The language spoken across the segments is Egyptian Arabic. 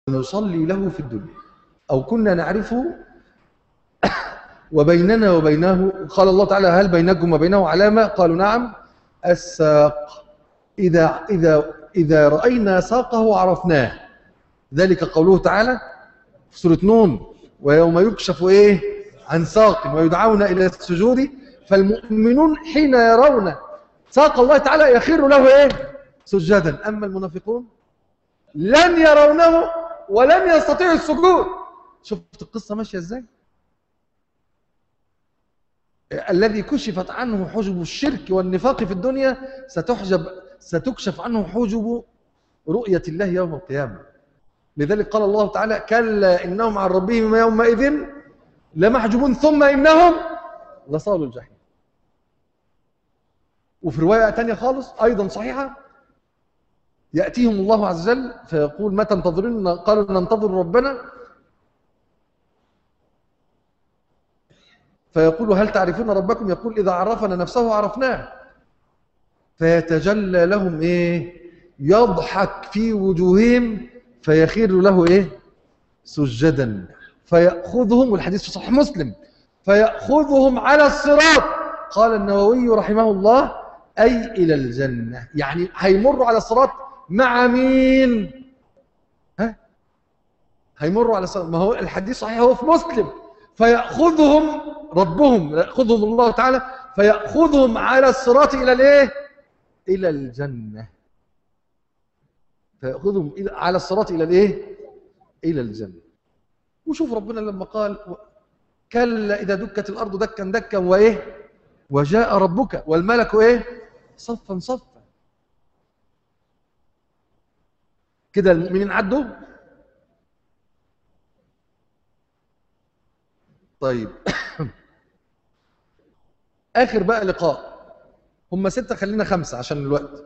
ونصلي له في الدنيا أو كنا نعرفه وبيننا وبينه قال الله تعالى هل بينكم وبينه علامة قالوا نعم الساق إذا, إذا, إذا رأينا ساقه عرفناه ذلك قوله تعالى في سورة نون ويوم يكشف إيه عن ساق ويدعون إلى السجود فالمؤمنون حين يرون ساق الله تعالى يخر له إيه سجدا أما المنافقون لن يرونه ولن يستطيعوا السجود شفت القصة ماشية إزاي الذي كشفت عنه حجب الشرك والنفاق في الدنيا ستحجب ستكشف عنه حجب رؤية الله يوم القيامة لذلك قال الله تعالى كلا إنهم عن ربهم يومئذ لمحجوبون ثم إنهم لصالوا الجحيم وفي رواية تانية خالص أيضا صحيحة يأتيهم الله عز وجل فيقول ما تنتظرون قالوا ننتظر ربنا فيقول هل تعرفون ربكم يقول إذا عرفنا نفسه عرفناه فيتجلى لهم إيه يضحك في وجوههم فيخير له إيه سجدا فيأخذهم والحديث في صحيح مسلم فيأخذهم على الصراط قال النووي رحمه الله أي إلى الجنة يعني هيمروا على الصراط مع مين ها هيمروا على الصراط ما هو الحديث صحيح هو في مسلم فيأخذهم ربهم يأخذهم الله تعالى فيأخذهم على الصراط إلى الإيه إلى الجنة فيأخذهم على الصراط إلى الإيه إلى الجنة وشوف ربنا لما قال كلا إذا دكت الأرض دكا دكا وإيه وجاء ربك والملك إيه صفا صفا كده المؤمنين عدوا طيب آخر بقى لقاء هم ستة خلينا خمسة عشان الوقت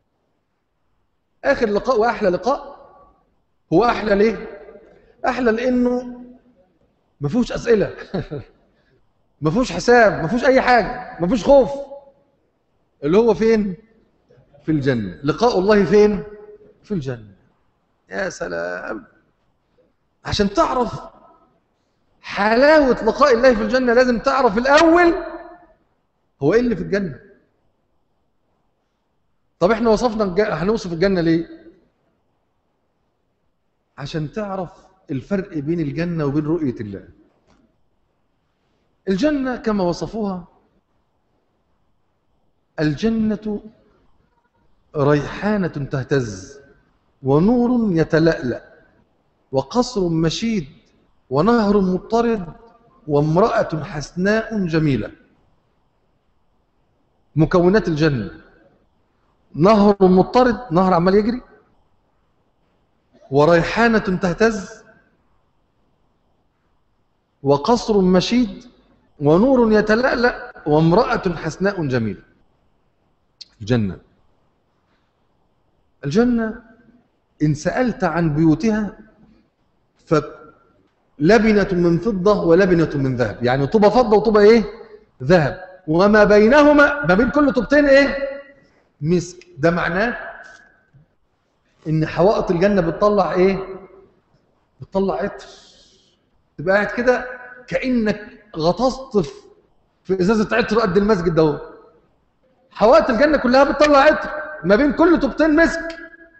آخر لقاء وأحلى لقاء هو أحلى ليه؟ أحلى لأنه ما فيهوش أسئلة ما فيهوش حساب ما فيهوش أي حاجة ما فيهوش خوف اللي هو فين؟ في الجنة لقاء الله فين؟ في الجنة يا سلام عشان تعرف حلاوة لقاء الله في الجنة لازم تعرف الأول هو إيه اللي في الجنة طب احنا وصفنا الج... هنوصف الجنة ليه عشان تعرف الفرق بين الجنة وبين رؤية الله الجنة كما وصفوها الجنة ريحانة تهتز ونور يتلألأ وقصر مشيد ونهر مضطرد وامرأة حسناء جميلة مكونات الجنة نهر مضطرد نهر عمال يجري وريحانة تهتز وقصر مشيد ونور يتلألأ وامرأة حسناء جميلة الجنة الجنة إن سألت عن بيوتها فلبنة من فضة ولبنة من ذهب يعني طوبة فضة وطوبة إيه ذهب وما بينهما ما بين كل طوبتين إيه مسك ده معناه ان حوائط الجنه بتطلع ايه بتطلع عطر تبقى قاعد كده كانك غطست في ازازه عطر قد المسجد ده حوائط الجنه كلها بتطلع عطر ما بين كل طوبتين مسك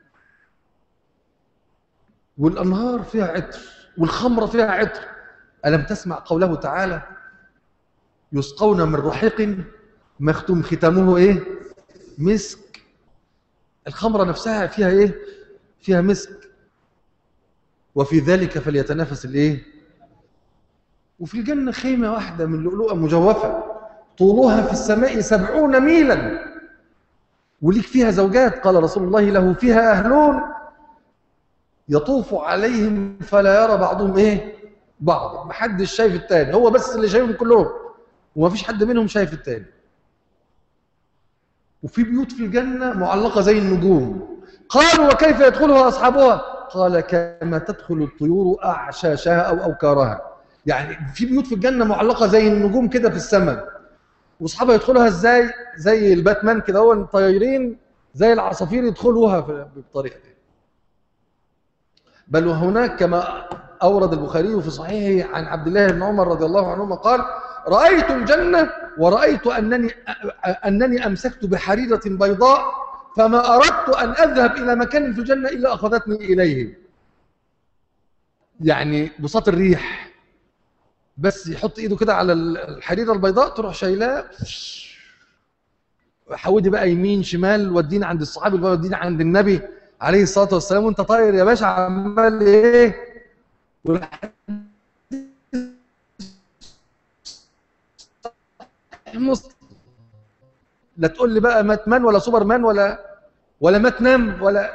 والانهار فيها عطر والخمره فيها عطر الم تسمع قوله تعالى يسقون من رحيق مختوم ختامه ايه مسك الخمرة نفسها فيها ايه فيها مسك وفي ذلك فليتنافس الايه وفي الجنة خيمة واحدة من لؤلؤة مجوفة طولها في السماء سبعون ميلا وليك فيها زوجات قال رسول الله له فيها أهلون يطوف عليهم فلا يرى بعضهم ايه بعض محدش شايف التاني هو بس اللي شايفهم كلهم وما فيش حد منهم شايف التاني وفي بيوت في الجنة معلقة زي النجوم قالوا وكيف يدخلها أصحابها قال كما تدخل الطيور أعشاشها أو أوكارها يعني في بيوت في الجنة معلقة زي النجوم كده في السماء واصحابها يدخلوها ازاي زي الباتمان كده هو الطيارين زي العصافير يدخلوها بالطريقة دي بل وهناك كما أورد البخاري في صحيحه عن عبد الله بن عمر رضي الله عنهما قال رأيت الجنة ورأيت أنني, أنني أمسكت بحريرة بيضاء فما أردت أن أذهب إلى مكان في الجنة إلا أخذتني إليه يعني بساط الريح بس يحط إيده كده على الحريرة البيضاء تروح شايلاه حودي بقى يمين شمال ودينا عند الصحابي ودينا عند النبي عليه الصلاة والسلام وانت طاير يا باشا عمال ايه لا تقول لي بقى مات مان ولا سوبر مان ولا ولا ما تنام ولا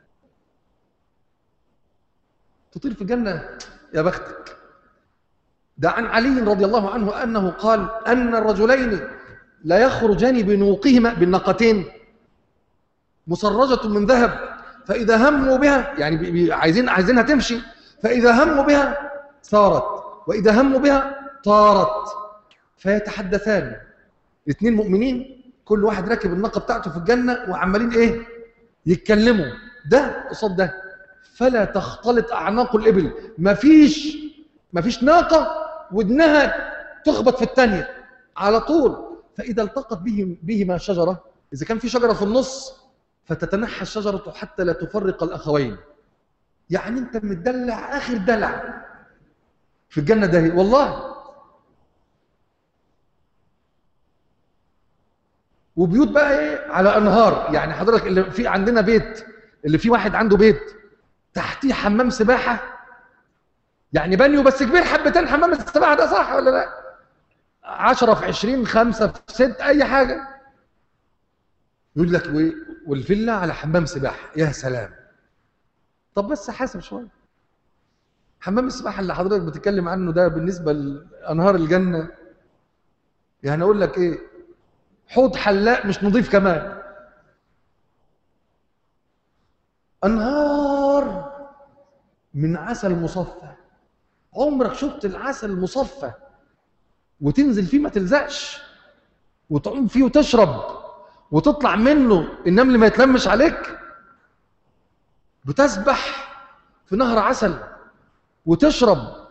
تطير في الجنة يا بختك ده عن علي رضي الله عنه أنه قال أن الرجلين لا يخرجان بنوقهما بالنقتين مسرجة من ذهب فإذا هموا بها يعني عايزين عايزينها تمشي فإذا هموا بها سارت وإذا هموا بها طارت فيتحدثان اثنين مؤمنين كل واحد راكب الناقة بتاعته في الجنة وعمالين ايه يتكلموا ده قصاد ده فلا تختلط أعناق الإبل مفيش مفيش ناقة ودنها تخبط في الثانية على طول فإذا التقت بهم بهما شجرة إذا كان في شجرة في النص فتتنحى الشجرة حتى لا تفرق الأخوين يعني أنت متدلع آخر دلع في الجنة ده والله وبيوت بقى ايه على انهار يعني حضرتك اللي في عندنا بيت اللي في واحد عنده بيت تحتيه حمام سباحه يعني بانيو بس كبير حبتين حمام السباحه ده صح ولا لا 10 في 20 5 في 6 اي حاجه يقول لك والفيلا على حمام سباحه يا سلام طب بس حاسب شويه حمام السباحه اللي حضرتك بتتكلم عنه ده بالنسبه لانهار الجنه يعني اقول لك ايه حوض حلاق مش نظيف كمان انهار من عسل مصفى عمرك شفت العسل المصفى وتنزل فيه ما تلزقش وتعوم فيه وتشرب وتطلع منه النمل ما يتلمش عليك بتسبح في نهر عسل وتشرب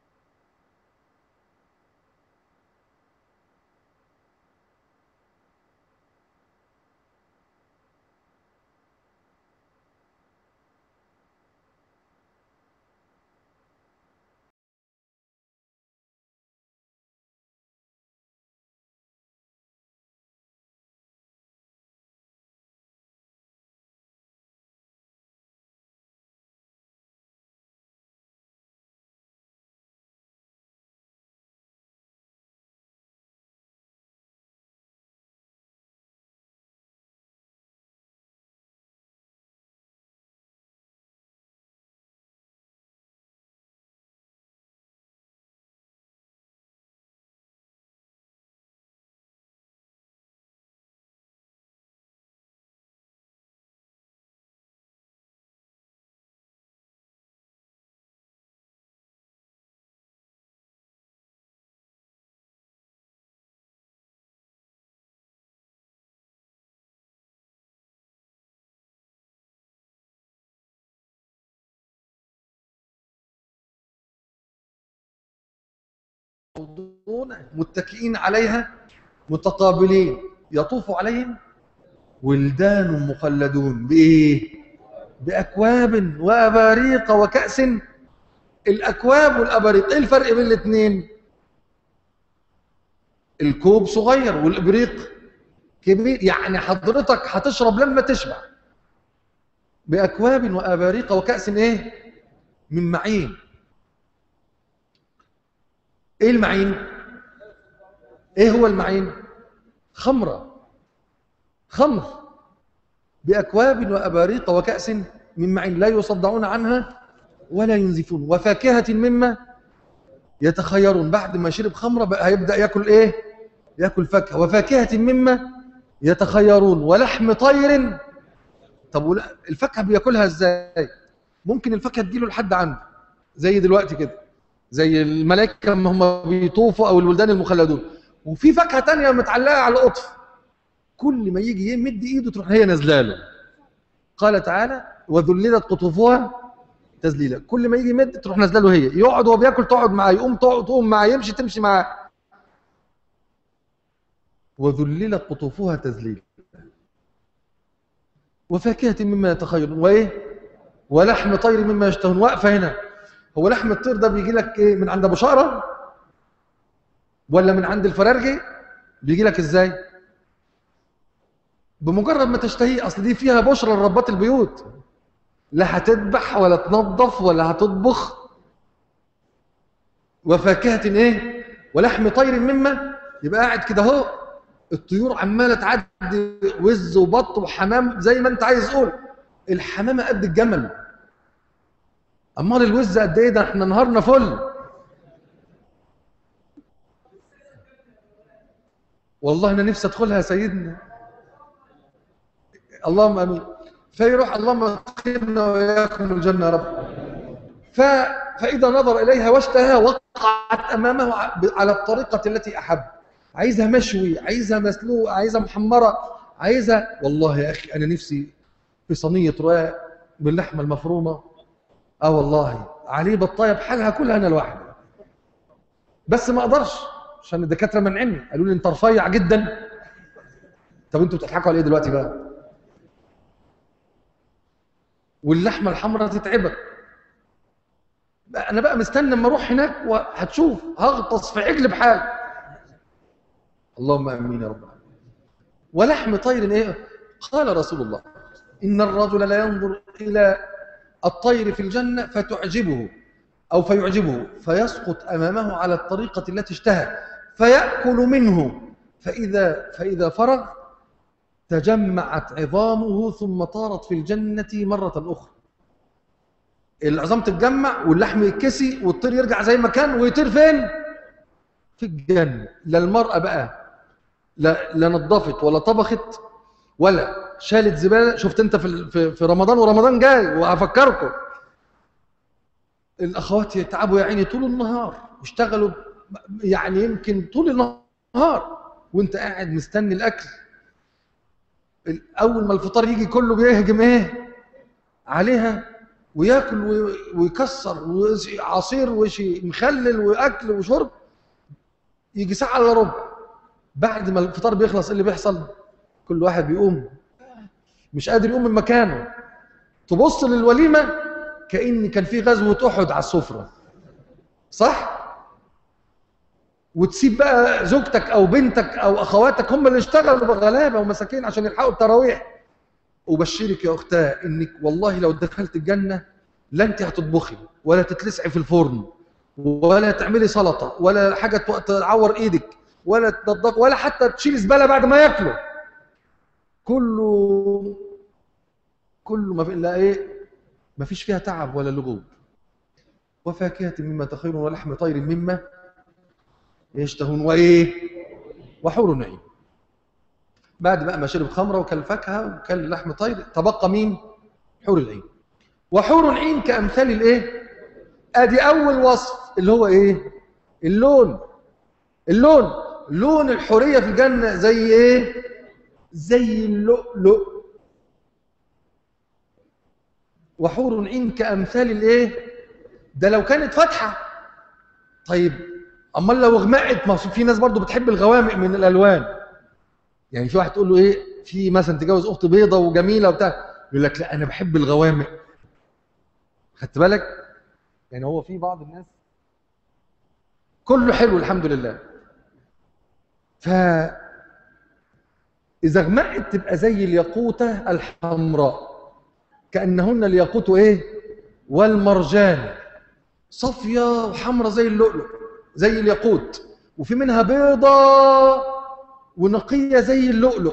متكئين عليها متقابلين يطوف عليهم ولدان مخلدون بإيه؟ بأكواب وأباريق وكأس الأكواب والأباريق إيه الفرق بين الاثنين؟ الكوب صغير والإبريق كبير يعني حضرتك هتشرب لما تشبع بأكواب وأباريق وكأس إيه؟ من معين ايه المعين ايه هو المعين خمرة خمر بأكواب وأباريق وكأس من معين لا يصدعون عنها ولا ينزفون وفاكهة مما يتخيرون بعد ما شرب خمرة بقى هيبدأ يأكل ايه يأكل فاكهة وفاكهة مما يتخيرون ولحم طير طب الفاكهة بياكلها ازاي ممكن الفاكهة تجيله لحد عنده زي دلوقتي كده زي الملائكة ما هم بيطوفوا أو الولدان المخلدون وفي فاكهة تانية متعلقة على قطف كل ما يجي يمد إيده تروح هي نازله له قال تعالى وذللت قطوفها تذليلا كل ما يجي يمد تروح نازله له هي يقعد وهو بياكل تقعد معاه يقوم تقعد تقوم معاه يمشي تمشي معاه وذللت قطوفها تذليلا وفاكهة مما يتخيرون وإيه ولحم طير مما يشتهون واقفة هنا هو لحم الطير ده بيجي لك إيه من عند أبو شقرة ولا من عند الفرارجي بيجي لك إزاي بمجرد ما تشتهيه أصل دي فيها بشرى لربات البيوت لا هتذبح ولا تنظف ولا هتطبخ وفاكهة إيه ولحم طير مما يبقى قاعد كده اهو الطيور عماله تعدي وز وبط وحمام زي ما انت عايز تقول الحمامه قد الجمل امال الوز قد ايه ده احنا نهارنا فل والله انا نفسي ادخلها يا سيدنا اللهم امين فيروح اللهم ادخلنا واياكم الجنه يا رب ف... فاذا نظر اليها واشتهى وقعت امامه على الطريقه التي احب عايزها مشوي عايزها مسلوق عايزها محمرة عايزها والله يا أخي أنا نفسي في صينية رقاق باللحمة المفرومة آه والله عليه بطاية بحالها كلها أنا لوحدي بس ما أقدرش عشان الدكاترة منعني قالوا لي أنت رفيع جدا طب أنتوا بتضحكوا على إيه دلوقتي بقى واللحمة الحمراء تتعبك أنا بقى مستني لما أروح هناك وهتشوف هغطس في عجل بحال اللهم امين يا رب ولحم طير ايه قال رسول الله ان الرجل لا ينظر الى الطير في الجنه فتعجبه او فيعجبه فيسقط امامه على الطريقه التي اشتهى فياكل منه فاذا فاذا فرغ تجمعت عظامه ثم طارت في الجنه مره اخرى العظام تتجمع واللحم يتكسي والطير يرجع زي ما كان ويطير فين في الجنه لا المراه بقى لا لا نظفت ولا طبخت ولا شالت زباله شفت انت في في رمضان ورمضان جاي وهفكركم الاخوات يتعبوا يا عيني طول النهار يشتغلوا يعني يمكن طول النهار وانت قاعد مستني الاكل اول ما الفطار يجي كله بيهجم ايه عليها وياكل ويكسر وعصير وشي مخلل واكل وشرب يجي ساعه الا ربع بعد ما الفطار بيخلص ايه اللي بيحصل كل واحد بيقوم مش قادر يقوم من مكانه تبص للوليمه كان كان في غزوه احد على السفره صح وتسيب بقى زوجتك او بنتك او اخواتك هم اللي اشتغلوا بغلابه ومساكين عشان يلحقوا التراويح ابشرك يا اختاه انك والله لو دخلت الجنه لا انت هتطبخي ولا تتلسعي في الفرن ولا تعملي سلطه ولا حاجه تعور ايدك ولا تنظف ولا حتى تشيل زباله بعد ما ياكلوا كله كله ما في الا ايه ما فيش فيها تعب ولا لغوب وفاكهة مما تخير ولحم طير مما يشتهون وايه وحور نعيم بعد بقى ما شرب خمره وكل فاكهه وكل لحم طير تبقى مين حور العين وحور العين كامثال الايه ادي اول وصف اللي هو ايه اللون اللون لون الحورية في الجنة زي ايه زي اللؤلؤ وحور عين كأمثال الايه ده لو كانت فاتحة طيب امال لو غمقت ما في ناس برضو بتحب الغوامق من الالوان يعني في واحد تقول له ايه في مثلا تجوز اخت بيضه وجميله وبتاع يقول لك لا انا بحب الغوامق خدت بالك يعني هو في بعض الناس كله حلو الحمد لله فإذا غمقت تبقى زي الياقوتة الحمراء كأنهن الياقوت إيه والمرجان صافية وحمراء زي اللؤلؤ زي الياقوت وفي منها بيضة ونقية زي اللؤلؤ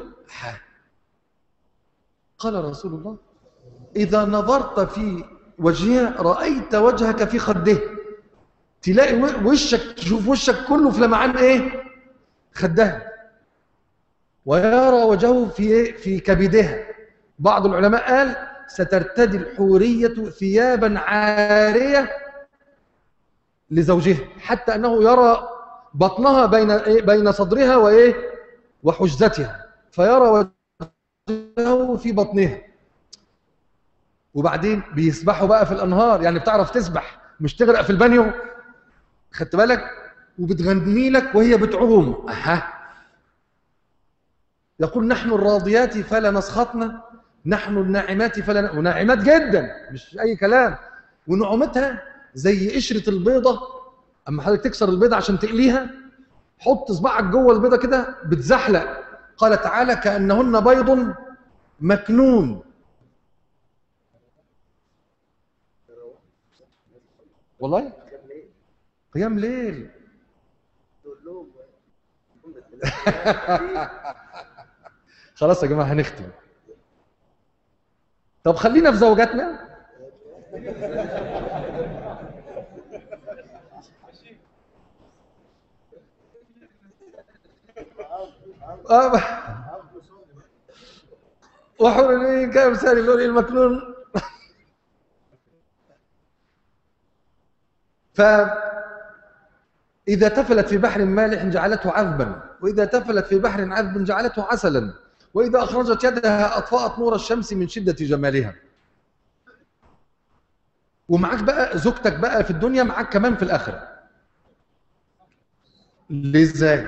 قال رسول الله إذا نظرت في وجهها رأيت وجهك في خده تلاقي وشك تشوف وشك كله في لمعان ايه خدها ويرى وجهه في في كبدها بعض العلماء قال سترتدي الحورية ثيابا عارية لزوجها حتى أنه يرى بطنها بين إيه بين صدرها وإيه وحجزتها فيرى وجهه في بطنها وبعدين بيسبحوا بقى في الانهار يعني بتعرف تسبح مش تغرق في البانيو خدت بالك وبتغني لك وهي بتعوم اها يقول نحن الراضيات فلا نسخطنا نحن الناعمات فلا ن... وناعمات جدا مش اي كلام ونعومتها زي قشره البيضه اما حضرتك تكسر البيضه عشان تقليها حط صباعك جوه البيضه كده بتزحلق قال تعالى كانهن بيض مكنون والله قيام ليل خلاص يا جماعه هنختم طب خلينا في زوجاتنا آه. وحور العين كامثال اللؤلؤ المكنون فإذا تفلت في بحر مالح جعلته عذبا وإذا تفلت في بحر عذب جعلته عسلا وإذا أخرجت يدها أطفأت نور الشمس من شدة جمالها ومعاك بقى زوجتك بقى في الدنيا معاك كمان في الآخرة ليه ازاي؟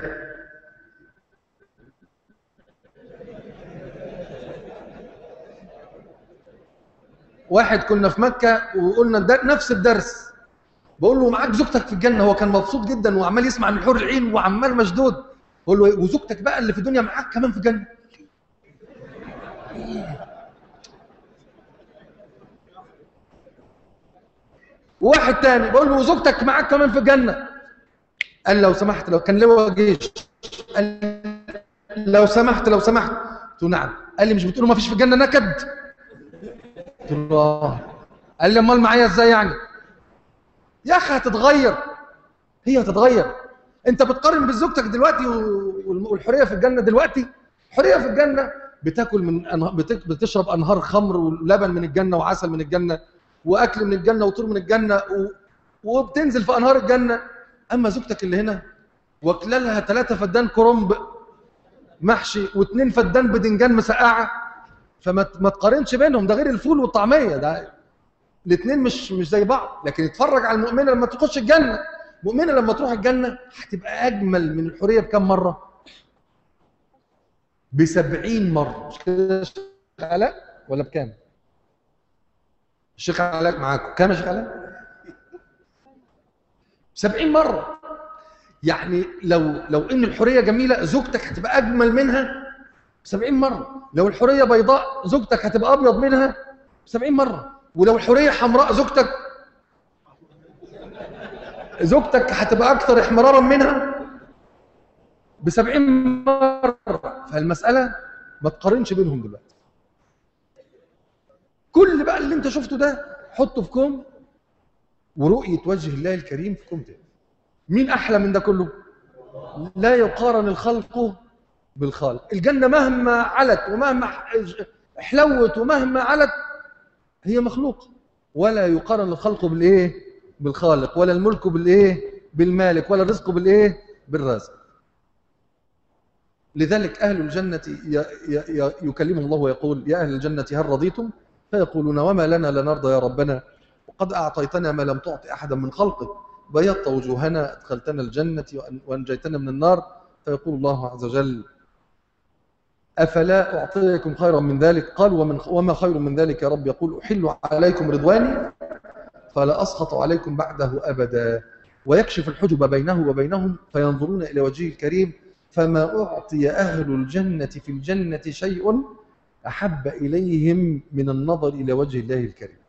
واحد كنا في مكة وقلنا ده نفس الدرس بقول له معاك زوجتك في الجنة هو كان مبسوط جدا وعمال يسمع من حور العين وعمال مشدود بقول له وزوجتك بقى اللي في الدنيا معاك كمان في الجنة واحد تاني بقول له وزوجتك معاك كمان في الجنة قال لو سمحت لو كان لواء جيش قال لو سمحت لو سمحت قلت له نعم قال لي مش بتقولوا ما فيش في الجنة نكد قلت له اه قال لي امال معايا ازاي يعني يا اخي هتتغير هي هتتغير انت بتقارن بزوجتك دلوقتي والحريه في الجنه دلوقتي حريه في الجنه بتاكل من أنه... بت... بتشرب انهار خمر ولبن من الجنه وعسل من الجنه واكل من الجنه وطور من الجنه و... وبتنزل في انهار الجنه اما زوجتك اللي هنا واكله لها ثلاثه فدان كرنب محشي واثنين فدان بدنجان مسقعه فما ما تقارنش بينهم ده غير الفول والطعميه ده الاثنين مش مش زي بعض لكن اتفرج على المؤمنه لما تخش الجنه المؤمنه لما تروح الجنه هتبقى اجمل من الحوريه بكم مره بسبعين مره مش كده الشيخ علاء ولا بكام الشيخ علاء معاكم كام يا شيخ علاء سبعين مره يعني لو لو ان الحوريه جميله زوجتك هتبقى اجمل منها 70 مرة لو الحورية بيضاء زوجتك هتبقى أبيض منها 70 مرة ولو الحورية حمراء زوجتك زوجتك هتبقى أكثر احمرارا منها ب 70 مرة فالمسألة ما تقارنش بينهم دلوقتي كل بقى اللي انت شفته ده حطه في كوم ورؤية وجه الله الكريم في كوم تاني مين أحلى من ده كله لا يقارن الخلق بالخالق الجنة مهما علت ومهما حلوت ومهما علت هي مخلوقة ولا يقارن الخلق بالإيه بالخالق ولا الملك بالإيه بالمالك ولا الرزق بالإيه بالرازق لذلك أهل الجنة يكلمهم الله ويقول يا أهل الجنة هل رضيتم فيقولون وما لنا لنرضى يا ربنا وقد أعطيتنا ما لم تعط أحدا من خلقك بيضت وجوهنا أدخلتنا الجنة وأنجيتنا من النار فيقول الله عز وجل أفلا أعطيكم خيرا من ذلك قال ومن وما خير من ذلك يا رب يقول أحل عليكم رضواني فلا أسخط عليكم بعده أبدا ويكشف الحجب بينه وبينهم فينظرون إلى وجهه الكريم فما أعطي أهل الجنة في الجنة شيء أحب إليهم من النظر إلى وجه الله الكريم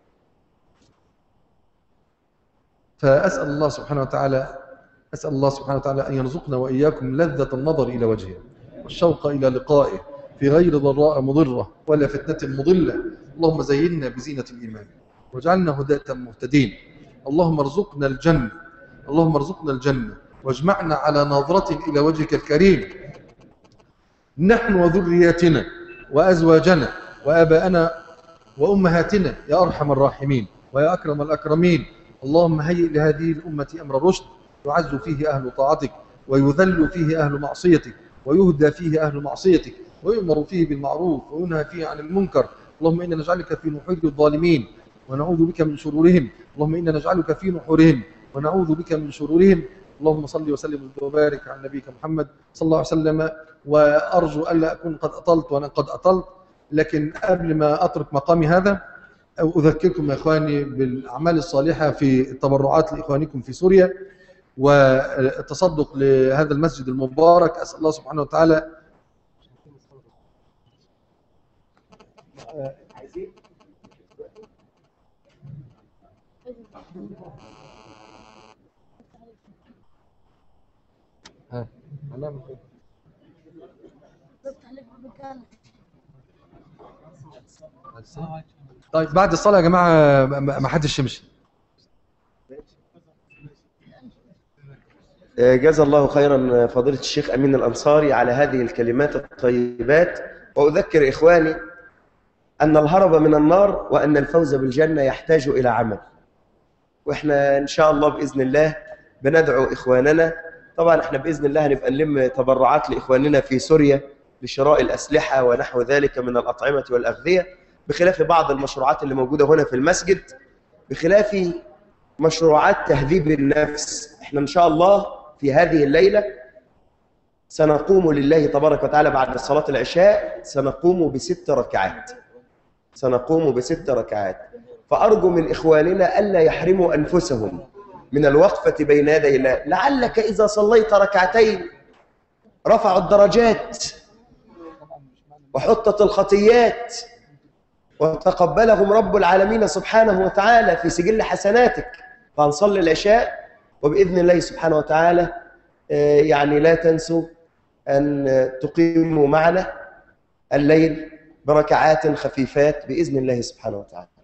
فأسأل الله سبحانه وتعالى أسأل الله سبحانه وتعالى أن يرزقنا وإياكم لذة النظر إلى وجهه والشوق إلى لقائه في غير ضراء مضرة ولا فتنة مضلة اللهم زينا بزينة الإيمان واجعلنا هداة مهتدين اللهم ارزقنا الجنة اللهم ارزقنا الجنة واجمعنا على ناظرة إلى وجهك الكريم نحن وذرياتنا وأزواجنا وآباءنا وأمهاتنا يا أرحم الراحمين ويا أكرم الأكرمين اللهم هيئ لهذه الأمة أمر رشد يعز فيه أهل طاعتك ويذل فيه أهل معصيتك ويهدى فيه أهل معصيتك ويؤمر فيه بالمعروف وينهى فيه عن المنكر اللهم إنا نجعلك في نحور الظالمين ونعوذ بك من شرورهم اللهم إنا نجعلك في نحورهم ونعوذ بك من شرورهم اللهم صل وسلم وبارك على نبيك محمد صلى الله عليه وسلم وأرجو ألا أكون قد أطلت وأنا قد أطلت لكن قبل ما أترك مقامي هذا أذكركم يا إخواني بالأعمال الصالحة في التبرعات لإخوانكم في سوريا والتصدق لهذا المسجد المبارك أسأل الله سبحانه وتعالى ها هنعمل ايه؟ بفتح لك مكانك طيب بعد الصلاة يا جماعة ما ما حدش يمشي جزا الله خيرا فضيلة الشيخ أمين الأنصاري على هذه الكلمات الطيبات وأذكر إخواني أن الهرب من النار وأن الفوز بالجنة يحتاج إلى عمل وإحنا إن شاء الله بإذن الله بندعو إخواننا طبعا إحنا بإذن الله هنبقى نلم تبرعات لإخواننا في سوريا لشراء الأسلحة ونحو ذلك من الأطعمة والأغذية بخلاف بعض المشروعات اللي موجودة هنا في المسجد بخلاف مشروعات تهذيب النفس احنا ان شاء الله في هذه الليلة سنقوم لله تبارك وتعالى بعد صلاة العشاء سنقوم بست ركعات سنقوم بست ركعات فأرجو من إخواننا ألا يحرموا أنفسهم من الوقفة بين يدي الله لعلك إذا صليت ركعتين رفعوا الدرجات وحطت الخطيات وتقبلهم رب العالمين سبحانه وتعالى في سجل حسناتك فهنصلي العشاء وبإذن الله سبحانه وتعالى آه، يعني لا تنسوا أن تقيموا معنا الليل بركعات خفيفات بإذن الله سبحانه وتعالى